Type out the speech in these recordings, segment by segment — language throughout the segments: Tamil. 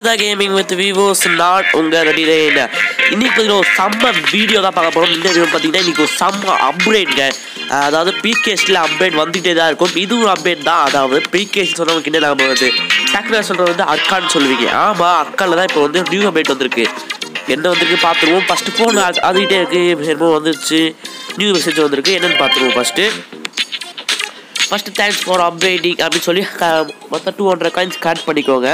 கேமிங் வித் விவோஸ் நாட் உங்க ரெடிரேன் இன்னைக்கு பார்த்தீங்கன்னா ஒரு செம்ம வீடியோ தான் பார்க்க போகிறோம் இந்த வீடியோ பார்த்தீங்கன்னா இன்னைக்கு ஒரு செம்ம அப்டேட்ங்க அதாவது பிகேஸ்டில் அப்டேட் வந்துகிட்டே தான் இருக்கும் இதுவும் அப்டேட் தான் அதாவது பிகேஸ் சொன்னவங்க என்ன ஞாபகம் வருது டக்குனு சொல்கிறது வந்து அர்க்கான்னு சொல்லுவீங்க ஆமாம் அர்க்கால தான் இப்போ வந்து நியூ அப்டேட் வந்திருக்கு என்ன வந்திருக்கு பார்த்துருவோம் ஃபஸ்ட்டு ஃபோன் அதுகிட்டே இருக்குது என்னமோ வந்துருச்சு நியூ மெசேஜ் வந்திருக்கு என்னென்னு பார்த்துருவோம் first first thanks for updating அப்படின்னு சொல்லி க- மொத்தம் டூ ஹண்ட்ரட் காயின்ஸ் கட் பண்ணிக்கோங்க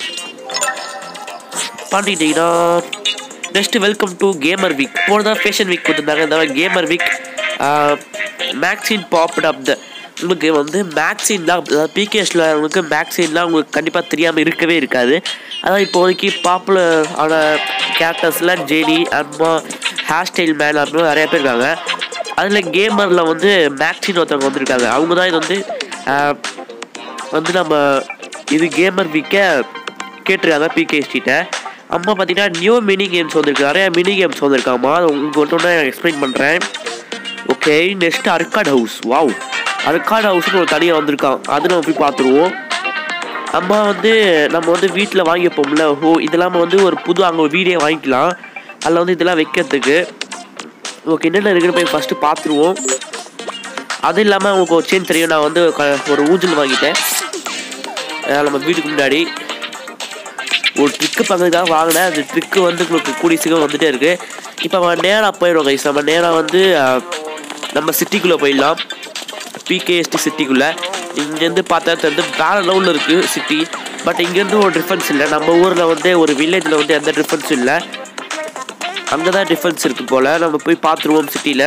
பண்ணிட்டீங்கன்னா next welcome to gamer week போன தான் ஃபேஷன் வீக் கொடுத்துருந்தாங்க இந்த gamer week magazine popped up the உங்களுக்கு வந்து மேக்ஸின்லாம் அதாவது பிகேஸில் உங்களுக்கு மேக்ஸின்லாம் உங்களுக்கு கண்டிப்பாக தெரியாமல் இருக்கவே இருக்காது அதான் இப்போதைக்கு பாப்புலர் ஆன கேரக்டர்ஸ்லாம் ஜெனி அம்மா ஹேர் ஸ்டைல் மேன் அப்படின்னு நிறைய பேர் இருக்காங்க அதில் கேமரில் வந்து மேக்ஸின் ஒருத்தவங்க வந்திருக்காங்க அவங்க தான் இது வந்து ஆஹ், வந்து நம்ம இது கேமர் வீக்கை கேட்டிருக்காங்க பிகேஸ்டிட்ட அம்மா பார்த்தீங்கன்னா நியூ மினி கேம்ஸ் வந்திருக்கு நிறைய மினி கேம்ஸ் வந்திருக்காமா அது உங்களுக்கு ஒன்று ஒன்று எக்ஸ்பிளைன் பண்ணுறேன் okay next arcade house wow arcade ஹவுஸ்னு ஒரு தனியாக வந்திருக்கான் அது நம்ம போய் பார்த்துருவோம் அம்மா வந்து நம்ம வந்து வீட்டில் வாங்கிப்போம்ல ஓ இதெல்லாம் வந்து ஒரு புது அங்கே ஒரு வீடே வாங்கிக்கலாம் அதில் வந்து இதெல்லாம் வைக்கிறதுக்கு ஓகே என்னென்ன இருக்குன்னு போய் ஃபஸ்ட்டு பார்த்துருவோம் அது இல்லாமல் உங்களுக்கு ஒரு சேஞ்ச் தெரியும் நான் வந்து க- ஒரு ஊஞ்சல் வாங்கிட்டேன் அஹ் நம்ம வீட்டுக்கு முன்னாடி ஒரு ட்ரிக்கு பண்ணுறதுக்காக வாங்கினேன் அந்த ட்ரிக்கு வந்து உங்களுக்கு கூடிய சீக்கிரம் வந்துட்டே இருக்கு இப்போ நம்ம நேராக போயிடுவோம் கைஸ் நம்ம நேராக வந்து அஹ், நம்ம சிட்டிக்குள்ளே போயிடலாம் பிகேஎஸ்டி சிட்டிக்குள்ளே இங்கேருந்து பார்த்தா தெரிஞ்சு வேறு லெவலில் இருக்குது சிட்டி பட் இங்கேருந்து ஒரு டிஃப்ரென்ஸ் இல்லை நம்ம ஊரில் வந்து ஒரு வில்லேஜில் வந்து எந்த டிஃப்ரென்ஸும் இல்லை அங்கே தான் டிஃப்ரென்ஸ் இருக்குது போல் நம்ம போய் பார்த்துருவோம் சிட்டியில்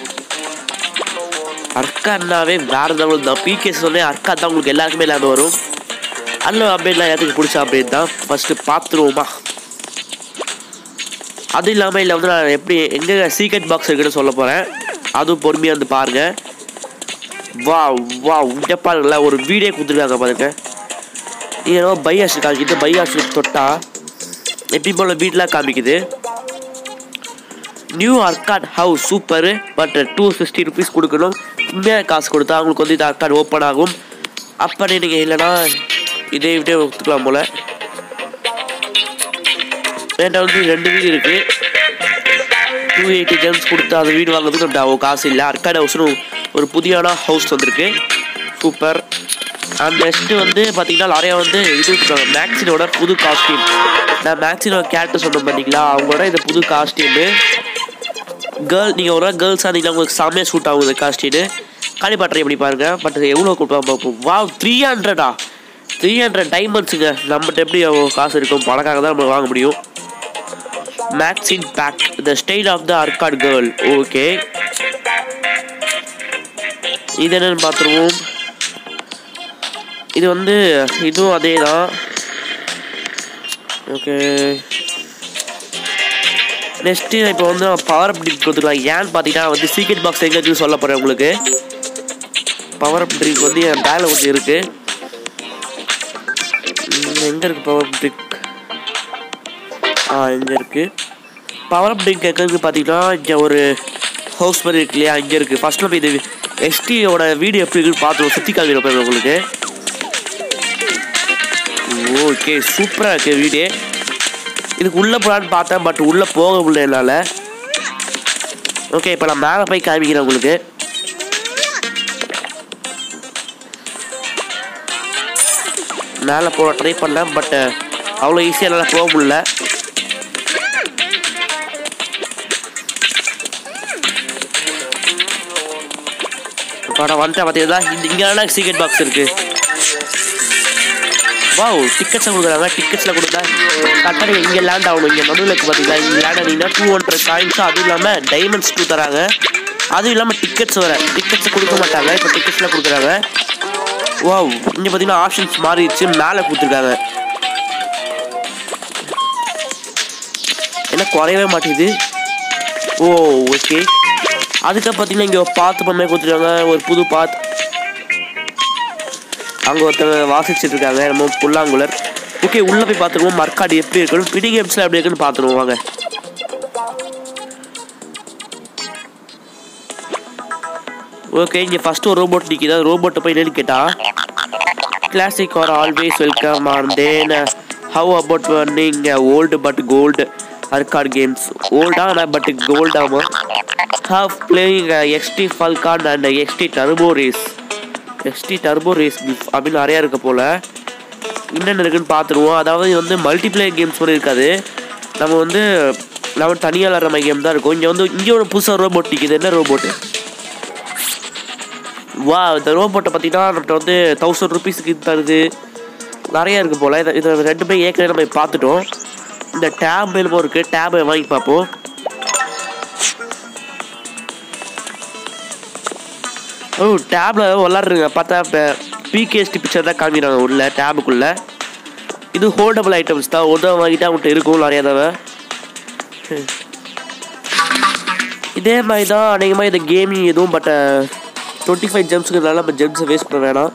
அர்க்கானாவே வேறு லெவல் தான் பிகேஸ் சொன்னே அர்க்கா தான் உங்களுக்கு எல்லாருக்குமே இல்லாமல் வரும் அதில் அப்டேட்லாம் எனக்கு பிடிச்ச அப்டேட் தான் ஃபஸ்ட்டு பார்த்துருவோமா அது இல்லாமல் இல்லை வந்து நான் எப்படி எங்கே சீக்ரெட் பாக்ஸ் இருக்குன்னு சொல்ல போகிறேன் அதுவும் பொறுமையாக வந்து பாருங்கள் வா வா இங்கே பாருங்கள ஒரு வீடியோ கொடுத்துருக்காங்க பாருங்க இது என்னவோ பையாஸ் காமிக்குது பையாஸ் தொட்டா எப்படி போல் வீடெலாம் காமிக்குது new arcade house super but two sixty rupees கொடுக்கணும் உண்மையாக காசு கொடுத்தா அவங்களுக்கு வந்து இந்த அர்காட் ஓப்பன் ஆகும் அப்படி நீங்கள் இல்லைன்னா இதே விட்டே ஒத்துக்கலாம் போல் என்கிட்ட வந்து ரெண்டு வீடு இருக்குது டூ எயிட்டி ஜெம்ஸ் கொடுத்து அந்த வீடு வாங்குறதுக்கு நம்மகிட்ட அவ்வளோ காசு இல்லை அர்காட் ஹவுஸ்னு ஒரு புதியான ஹவுஸ் வந்திருக்கு சூப்பர் அண்ட் நெக்ஸ்ட்டு வந்து பார்த்தீங்கன்னா நிறையா வந்து இது மேக்ஸினோட புது காஸ்டியூம் நான் மேக்ஸினோட கேரக்டர் சொன்னேன் பார்த்தீங்களா அவங்களோட இந்த புது காஸ்டியூமு கேர்ள் நீங்கள் ஒரு கேர்ள்ஸாக இருந்தீங்கன்னா உங்களுக்கு செம்மையாக சூட் ஆகும் இந்த காஸ்டியூனு காலிபாட்டரை எப்படி பாருங்க பட் எவ்வளோ கொடுப்பாங்க பார்ப்போம் வா த்ரீ ஹண்ட்ரடா த்ரீ ஹண்ட்ரட் டைமண்ட்ஸுங்க நம்மகிட்ட எப்படி அவ்வளோ காசு இருக்கும் பணக்காக தான் நம்ம வாங்க முடியும் magazine back the style of the arcade girl okay இது என்னன்னு பார்த்துருவோம் இது வந்து இதுவும் அதே தான் ஓகே நெக்ஸ்ட்டு இப்போ வந்து பவர் அப் ட்ரிங்க் கொடுத்துக்கலாம் ஏன்னு பார்த்தீங்கன்னா வந்து சீக்ரெட் பாக்ஸ் எங்கே இருக்குன்னு சொல்ல போகிறேன் உங்களுக்கு பவர் அப் ட்ரிங்க் வந்து என் பேக்கில் கொஞ்சம் இருக்குது எங்கே இருக்குது பவர் அப் ட்ரிங்க் ஆ இங்கே இருக்குது பவர் அப் ட்ரிங்க் எங்கே பார்த்தீங்கன்னா இங்கே ஒரு ஹவுஸ் மாதிரி இருக்கு இல்லையா இங்கே இருக்குது ஃபஸ்ட்டில் போய் இது எஸ்டியோட வீடியோ எப்படி இருக்குன்னு பார்த்துருவோம் சுற்றி காமிக்கிறேன் உங்களுக்கு ஓகே சூப்பராக இருக்குது வீடியோ இதுக்கு உள்ளே போகலான்னு பார்த்தேன் பட் உள்ளே போக முடியல என்னால் ஓகே இப்போ நான் மேலே போய் காமிக்கிறேன் உங்களுக்கு மேலே போக ட்ரை பண்ணேன் பட் அவ்வளோ ஈஸியாக என்னால் போக முடியல படம் வந்துட்டேன் பார்த்தீங்களா இந்த இங்கே சீக்ரெட் பாக்ஸ் இருக்குது வாவ் டிக்கெட்ஸை கொடுக்குறாங்க டிக்கெட்ஸில் கொடுத்தா கரெக்டாக இங்கே லேண்ட் ஆகணும் இங்கே நடுவில் இருக்குது பார்த்தீங்களா இங்கே லேண்ட் ஆனீங்கன்னா டூ ஹண்ட்ரட் காயின்ஸ் அதுவும் இல்லாமல் டைமண்ட்ஸ் டூ தராங்க அதுவும் இல்லாமல் டிக்கெட்ஸ் வர டிக்கெட்ஸ் கொடுக்க மாட்டாங்க இப்போ டிக்கெட்ஸில் கொடுக்குறாங்க வாவ் இங்கே பார்த்தீங்கன்னா ஆப்ஷன்ஸ் மாறிடுச்சு மேலே கொடுத்துருக்காங்க என்ன குறையவே மாட்டேங்குது ஓ ஓகே அதுக்கப்புறம் பார்த்தீங்கன்னா இங்கே பாத்து பொம்மை கொடுத்துருக்காங்க ஒரு புது பாத் அங்கே ஒருத்தர் வாசிச்சுட்டு இருக்காங்க நம்ம புல்லாங்குழல் ஓகே உள்ளே போய் பார்த்துருவோம் மர்க்காடு எப்படி இருக்கணும் பிடி கேம்ஸில் எப்படி இருக்குன்னு பார்த்துருவோம் வாங்க ஓகே இங்கே ஃபஸ்ட்டு ஒரு ரோபோட் நிற்கிது ரோபோட்டை போய் என்னன்னு கேட்டா classic are always welcome and then how about நீங்கள் old but gold arcade games ஓல்டா ஆனால் பட் கோல்டாமா have playing XD falcon and XD turbo race XD turbo race அப்படின்னு நிறையா இருக்க போல் என்னென்ன இருக்குன்னு பார்த்துருவோம் அதாவது இது வந்து மல்டிப்ளேயர் கேம்ஸ் கூட இருக்காது நம்ம வந்து நம்ம தனியாக விளாட்ற மாதிரி கேம் தான் இருக்கும் இங்கே வந்து இங்கே ஒரு புதுசாக ரோபோட் நிற்கிது என்ன ரோபோட்டு வா இந்த ரோபோட்டை பார்த்தீங்கன்னா நம்மகிட்ட வந்து தௌசண்ட் ருபீஸுக்கு இது தருது நிறைய இருக்குது போல் இதை இதை ரெண்டுமே ஏற்கனவே நம்ம பார்த்துட்டோம் இந்த டேப் என்னமோ இருக்குது டேபை வாங்கி பார்ப்போம் ஓ டேப்ல விளாட்றீங்க பார்த்தா இப்போ பிகேஎஸ்டி பிக்சர் தான் காமிக்கிறாங்க உள்ள டேபுக்குள்ள இது ஹோல்டபுள் ஐட்டம்ஸ் தான் ஒரு தடவை வாங்கிட்டா அவங்கள்ட்ட இருக்கும் நிறைய தடவை இதே மாதிரி தான் அநேகமாக இந்த கேமிங் எதுவும் பட் டுவெண்ட்டி ஃபைவ் ஜெம்ஸுக்கு நம்ம ஜெம்ஸை வேஸ்ட் பண்ண வேணாம்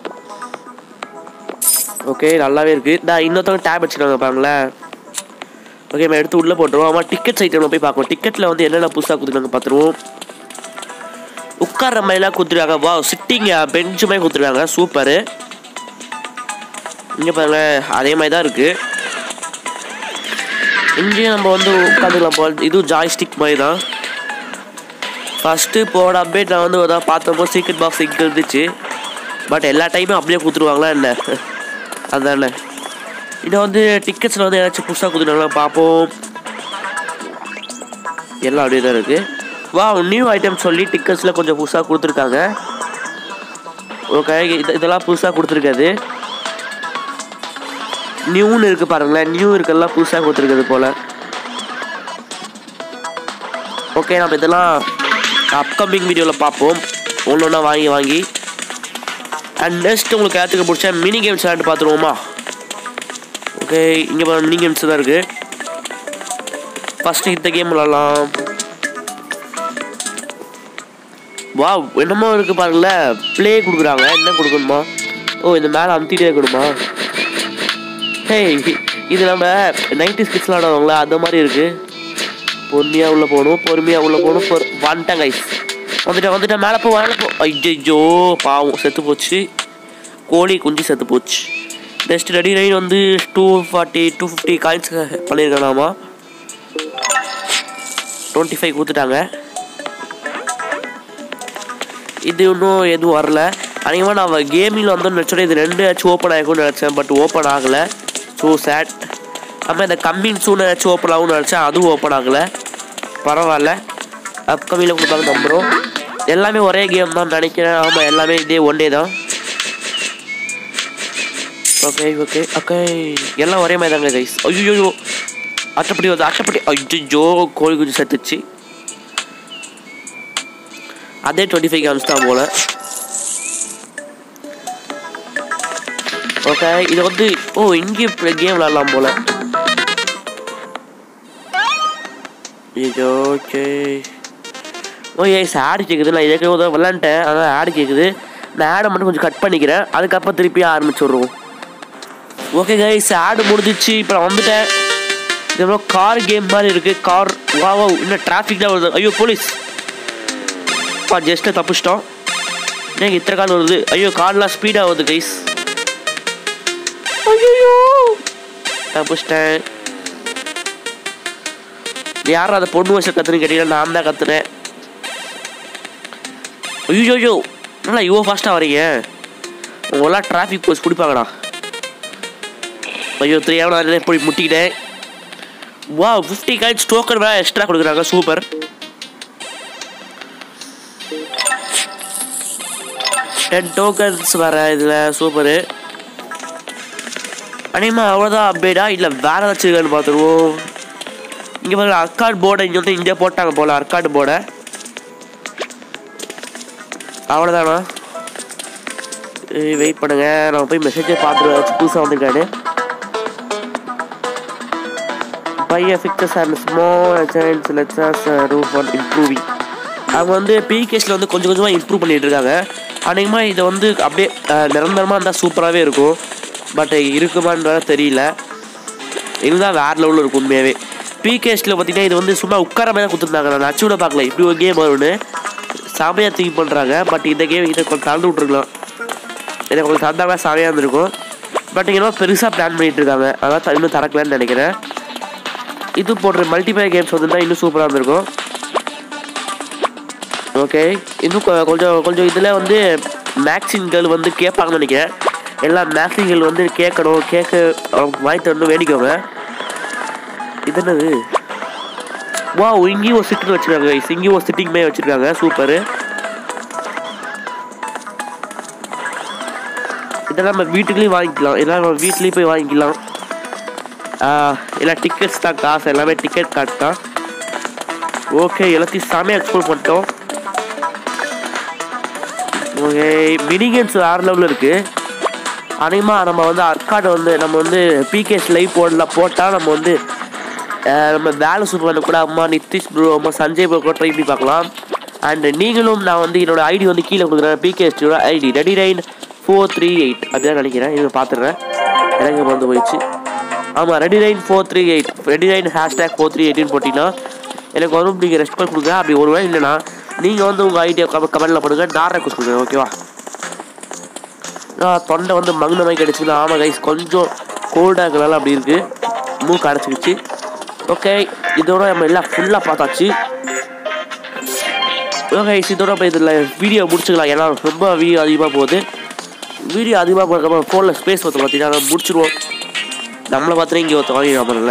ஓகே நல்லாவே இருக்குது நான் இன்னொருத்தவங்க டேப் வச்சுருக்காங்க பாருங்களேன் ஓகே நம்ம எடுத்து உள்ளே போட்டுருவோம் ஆமாம் டிக்கெட்ஸ் ஐட்டம் போய் பார்ப்போம் டிக்கெட்டில் வந்து என்னென்ன புதுசாக கொடுத்துருக்காங்க பார்த்துருவோம் உட்கார்ற மாதிரிலாம் கொடுத்துருக்காங்க வா சிட்டிங் பெஞ்சு மாதிரி கொடுத்துருக்காங்க சூப்பரு இங்கே பாருங்க அதே மாதிரி தான் இருக்குது இங்கேயும் நம்ம வந்து உட்காந்துக்கலாம் போல் இதுவும் ஜாய்ஸ்டிக் மாதிரி தான் ஃபஸ்ட்டு போட அப்டேட் நான் வந்து எதாவது பார்த்தப்போ சீக்ரெட் பாக்ஸ் இங்கே இருந்துச்சு பட் எல்லா டைமும் அப்படியே கொடுத்துருவாங்களா என்ன அதானே இன்னும் வந்து டிக்கெட்ஸில் வந்து ஏதாச்சும் புதுசாக கொடுத்துருவாங்களா பார்ப்போம் எல்லாம் அப்படியே தான் இருக்குது வா நியூ ஐட்டம் சொல்லி டிக்கெட்ஸில் கொஞ்சம் புதுசாக கொடுத்துருக்காங்க ஓகே இது இதெல்லாம் புதுசாக கொடுத்துருக்காது நியூன்னு இருக்குது பாருங்களேன் நியூ இருக்கெல்லாம் புதுசாக கொடுத்துருக்குது போல் ஓகே நம்ம இதெல்லாம் அப்கமிங் வீடியோவில் பார்ப்போம் ஒன்று ஒன்றா வாங்கி வாங்கி அண்ட் நெக்ஸ்ட் உங்களுக்கு ஏற்றுக்க பிடிச்ச மினி கேம்ஸ் விளாண்டு பார்த்துருவோமா ஓகே இங்கே பாருங்க மினி கேம்ஸ் தான் இருக்குது ஃபஸ்ட்டு இந்த கேம் விளாட்லாம் வா என்னமோ இருக்குது பாருங்களேன் ப்ளே கொடுக்குறாங்க என்ன கொடுக்கணுமா ஓ இந்த மேலே அமுத்திட்டே இருக்கணுமா ஹேய் இது நம்ம நைன்டி ஸ்கிட்ஸ் விளாடுவாங்களா அந்த மாதிரி இருக்குது பொறுமையாக உள்ளே போகணும் பொறுமையாக உள்ளே போகணும் பொறு வந்துட்டேன் கைஸ் வந்துட்டேன் வந்துட்டேன் மேலே போ மேலே போ ஐயோ பாவம் செத்து போச்சு கோழி குஞ்சு செத்து போச்சு நெக்ஸ்ட் ரெடி நைன் வந்து two forty two fifty coins பண்ணியிருக்கானாமா டுவெண்ட்டி ஃபைவ் கொடுத்துட்டாங்க இது இன்னும் எதுவும் வரல அதிகமாக நான் கேமிங்கில் வந்து நினச்சோட இது ரெண்டு ஆச்சும் ஓப்பன் ஆகிக்கும்னு நினச்சேன் பட் ஓப்பன் ஆகலை ஸோ சேட் அப்புறம் இந்த கம்மிங் சூன் ஏதாச்சும் ஓப்பன் ஆகும்னு நினச்சேன் அதுவும் ஓப்பன் ஆகலை பரவாயில்ல அப்கமிங்கில் கொடுப்பாங்க நம்புகிறோம் எல்லாமே ஒரே கேம் தான் நினைக்கிறேன் ஆமாம் எல்லாமே இதே ஒன் டே தான் ஓகே ஓகே ஓகே எல்லாம் ஒரே மாதிரி தாங்க கைஸ் ஐயோ அட்டைப்படி வந்து அட்டைப்படி ஐயோ கோழி குஞ்சு செத்துச்சு அதே டுவெண்ட்டி ஃபைவ் கேம்ஸ் தான் போல ஓகே இது வந்து ஓ இங்கே கேம் விளாட்லாம் போல ஐயோ ஓகே ஓ ஏஸ் ஆடு கேட்குது நான் இதே உதவ விளாண்டேன் அதான் ஆடு கேட்குது நான் ஆடை மட்டும் கொஞ்சம் கட் பண்ணிக்கிறேன் அதுக்கப்புறம் திருப்பி ஆரம்பிச்சுடுறோம் ஓகே கைஸ் ஆடு முடிஞ்சிச்சு இப்போ நான் வந்துட்டேன் இதுக்கப்புறம் கார் கேம் மாதிரி இருக்குது கார் வா வா இன்னும் டிராஃபிக் தான் வருது ஐயோ போலீஸ் பா ஜஸ்ட்டு தப்பிச்சிட்டோம் ஏங்க இத்தனை கால் வருது ஐயோ கார்லாம் ஸ்பீடாக வருது கைஸ் ஐயோ தப்பிச்சிட்டேன் யார் அதை பொண்ணு வச்சு கத்துன்னு கேட்டீங்கன்னா நான் தான் கத்துனேன் ஐயோ ஐயோ நல்லா இவ்வளோ ஃபாஸ்ட்டாக வரீங்க உங்களாம் டிராஃபிக் போலீஸ் பிடிப்பாங்கடா ஐயோ தெரியாமல் போய் முட்டிக்கிட்டேன் வா ஃபிஃப்டி காயின்ஸ் டோக்கன் வேறு எக்ஸ்ட்ரா கொடுக்குறாங்க சூப்பர் டென் டோக்கன்ஸ் வர இதில் சூப்பரு அனிமா அவ்வளோதான் அப்டேட்டா இல்லை வேறு ஏதாச்சும் இருக்கான்னு பார்த்துருவோம் இங்கே பாருங்க அர்காட் போர்டை இங்கே வந்து இங்கே போட்டாங்க போல அர்காட் போர்டை அவ்வளோதானா வெயிட் பண்ணுங்க நம்ம போய் மெசேஜை பார்த்துட்டு புதுசாக வந்திருக்காரு பைய ஃபிக்சர்ஸ் அண்ட் ஸ்மால் சேஞ்ச் லெட்ஸஸ் ரூப் ஒன் இம்ப்ரூவிங் அவங்க வந்து பிகேஸில் வந்து கொஞ்சம் கொஞ்சமாக இம்ப்ரூவ் பண்ணிட்டு இருக்காங்க அநேகமாக இதை வந்து அப்படியே நிரந்தரமாக இருந்தால் சூப்பராகவே இருக்கும் பட் இருக்குமான்றத தெரியல இதுதான் வேறு லெவலில் இருக்கும் உண்மையாகவே பிகேஎஸ்டில் பார்த்தீங்கன்னா இது வந்து சும்மா உட்கார மாதிரி தான் கொடுத்துருந்தாங்க நான் அச்சூட பார்க்கல இப்படி ஒரு கேம் வரும்னு செமையாக திங்க் பண்ணுறாங்க பட் இந்த கேம் இதை கொஞ்சம் தந்து விட்ருக்கலாம் இதை கொஞ்சம் தந்தாங்கன்னா செமையாக இருந்திருக்கும் பட் இங்கே பெருசாக பிளான் பண்ணிட்டு இருக்காங்க அதான் த- இன்னும் திறக்கலன்னு நினைக்கிறேன் இது போடுற மல்டிபிளேயர் கேம்ஸ் வந்துருந்தா இன்னும் சூப்பராக இருந்திருக்கும் ஓகே இன்னும் கொ- கொஞ்சம் கொஞ்சம் இதில் வந்து மேக்ஸின்கள் வந்து கேட்பாங்கன்னு நினைக்கிறேன் எல்லா மேக்ஸின்கள் வந்து கேட்கணும் கேட்க அவங்க வாங்கி தரணும் வேடிக்கோங்க இது என்னது வா இங்கேயும் ஒரு சிட்டிங் வச்சுருக்காங்க guys. இங்கேயும் ஒரு சிட்டிங் மே வச்சுருக்காங்க சூப்பரு இதெல்லாம் நம்ம வீட்டுக்குள்ளேயும் வாங்கிக்கலாம் இதெல்லாம் நம்ம வீட்லேயும் போய் வாங்கிக்கலாம் ஆஹ், எல்லாம் டிக்கெட்ஸ் தான் காசு எல்லாமே டிக்கெட் கார்டு தான் ஓகே எல்லாத்தையும் செமையாக எக்ஸ்ப்ளோர் பண்ணிட்டோம் ஓகே மினி கேம்ஸ் வேறு லெவலில் இருக்குது அதிகமாக நம்ம வந்து அர்க்காடு வந்து நம்ம வந்து பிகேஎஸ் லைவ் போடல போட்டால் நம்ம வந்து அஹ், நம்ம வேலை சூப்பர் கூட அம்மா நிதிஷ் ப்ரோ அம்மா சஞ்சய் ப்ரோ கூட ட்ரை பண்ணி பார்க்கலாம் அண்ட் நீங்களும் நான் வந்து என்னோட ஐடி வந்து கீழே கொடுக்குறேன் பிகேஎஸ்டியோட ID ready nine four three eight அப்படிதான் நினைக்கிறேன் இது பார்த்துடுறேன் எனக்கு வந்து போயிடுச்சு ஆமாம் ready nine four three eight ready nine hashtag four three எயிட்டின்னு போட்டிங்கன்னா எனக்கு வரும் நீங்கள் ரெஸ்பான்ஸ் கொடுங்க அப்படி ஒரு வேளை இல்லைன்னா நீங்கள் வந்து உங்கள் ஐடியா கமெண்ட் கமெண்ட்டில் பண்ணுங்க நான் ரெக்வஸ்ட் கொடுக்குறேன் ஓகேவா நான் தொண்டை வந்து மங்கின மாதிரி கிடச்சிங்கன்னா ஆமாம் கைஸ் கொஞ்சம் கோல்டாக இருக்கிறனால அப்படி இருக்குது மூக்கு அடைச்சிக்கிச்சு ஓகே இதோட நம்ம எல்லாம் ஃபுல்லாக பார்த்தாச்சு ஓகே இதோட இப்போ இதில் வீடியோ முடிச்சுக்கலாம் ஏன்னா ரொம்ப வீடியோ அதிகமாக போகுது வீடியோ அதிகமாக போகிறப்ப ஃபோனில் ஸ்பேஸ் ஒருத்தர் பார்த்தீங்கன்னா நம்ம முடிச்சிருவோம் நம்மளை பார்த்துட்டு இங்கே ஒருத்தர் வாங்கிடாமல்ல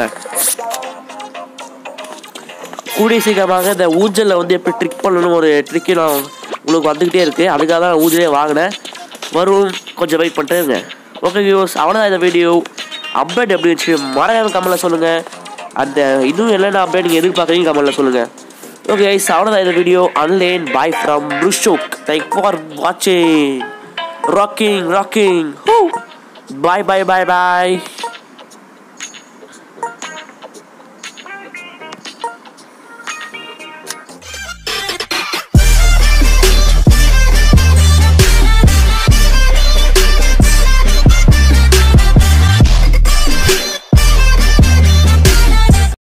கூடிய சீக்கிரமாக இந்த ஊஞ்சலில் வந்து எப்படி ட்ரிக் பண்ணணும் ஒரு ட்ரிக்கு நான் உங்களுக்கு வந்துக்கிட்டே இருக்குது அதுக்காக தான் நான் ஊஞ்சலே வாங்கினேன் வரும் கொஞ்சம் வெயிட் பண்ணிட்டு இருங்க ஓகே வியூஸ் அவ்வளோதான் இந்த வீடியோ அப்டேட் எப்படி இருந்துச்சு மறக்காம கமெண்ட்டில் சொல்லுங்கள் அந்த இன்னும் என்னென்ன அப்டேட் நீங்கள் எதிர்பார்க்குறீங்க கமெண்ட்டில் சொல்லுங்கள் ஓகே ஐஸ் அவ்வளோதான் இந்த வீடியோ அன்லேன் பாய் ஃப்ரம் ருஷோக் தேங்க் ஃபார் வாட்சிங் rocking rocking bye bye bye பாய்